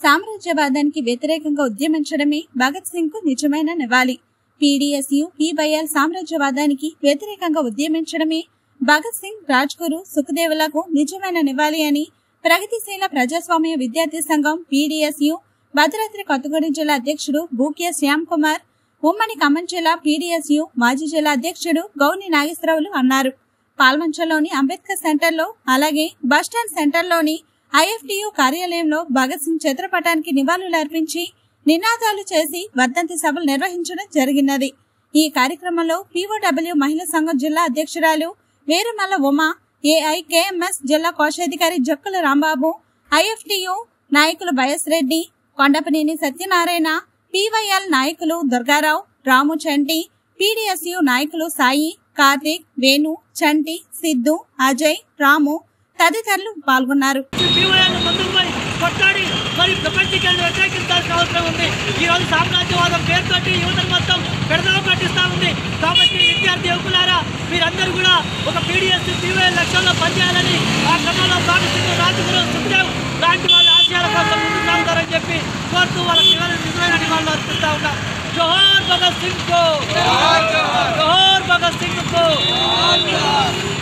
సామ్రాజ్యవాదానికి వ్యతిరేకంగా ఉద్యమించడమే భగత్ సింగ్ కు నిజమైన నివాళి పీడీఎస్యు పీవైఎల్ సామ్రాజ్యవాదానికి వ్యతిరేకంగా ఉద్యమించడమే భగత్ సింగ్ రాజ్గురు సుఖదేవులకు నిజమైన నివాళి అని ప్రగతిశీల ప్రజాస్వామ్య విద్యార్థి సంఘం పీడీఎస్యు భద్రాద్రి కొత్తగూడెం జిల్లా అధ్యక్షుడు బూకే శ్యామ్ కుమార్ ఉమ్మడి ఖమ్మం జిల్లా పీడీఎస్యు మాజీ జిల్లా అధ్యక్షుడు గౌని నాగేశ్వరరావులు అన్నారు పాల్వంచలోని అంబేద్కర్ సెంటర్లో అలాగే బస్టాండ్ సెంటర్లోని ఐఎఫ్టియు కార్యాలయంలో భగత్ సింగ్ చిత్రపటానికి నివాళులు అర్పించి నినాదాలు చేసి వర్ధంతి సభలు నిర్వహించడం జరిగినది ఈ కార్యక్రమంలో పీఓడబ్ల్యూ మహిళా సంఘం జిల్లా అధ్యక్షురాలు వేరుమల్ల ఉమా ఏఐకేఎంఎస్ జిల్లా కోశాధికారి జక్కుల రాంబాబు ఐఎఫ్టియు నాయకులు బయస్ రెడ్డి కొండపనేని సత్యనారాయణ పీవైఎల్ నాయకులు దుర్గారావు రాము చంటి పీడీఎస్యు నాయకులు సాయి కార్తీక్ వేణు చంటి సిద్ధు అజయ్ రాము తదితరులు పాల్గొన్నారు జీవయాలను ముందుకు పోయి కొట్లాడి మరి ప్రపంచీకరణ వ్యతిరేకించాల్సిన అవసరం ఉంది ఈ రోజు సామ్రాజ్యవాదం పేరుతోటి యువతను మొత్తం పెడదవ పట్టిస్తా ఉంది కాబట్టి విద్యార్థి యువకులారా మీరందరూ కూడా ఒక పీడిఎస్ పీవైఎల్ లక్ష్యంలో పనిచేయాలని ఆ క్రమంలో భగత్ సింగ్ రాజగురు సుఖదేవ్ లాంటి వాళ్ళ ఆశయాల కోసం ముందుకు సాగుతారని చెప్పి కోరుతూ వాళ్ళ నిజమైన నిజమైన నివాళులు అర్పిస్తా ఉన్నాం జోహార్ భగత్ సింగ్ కో జోహార్ భగత్ సింగ్ కో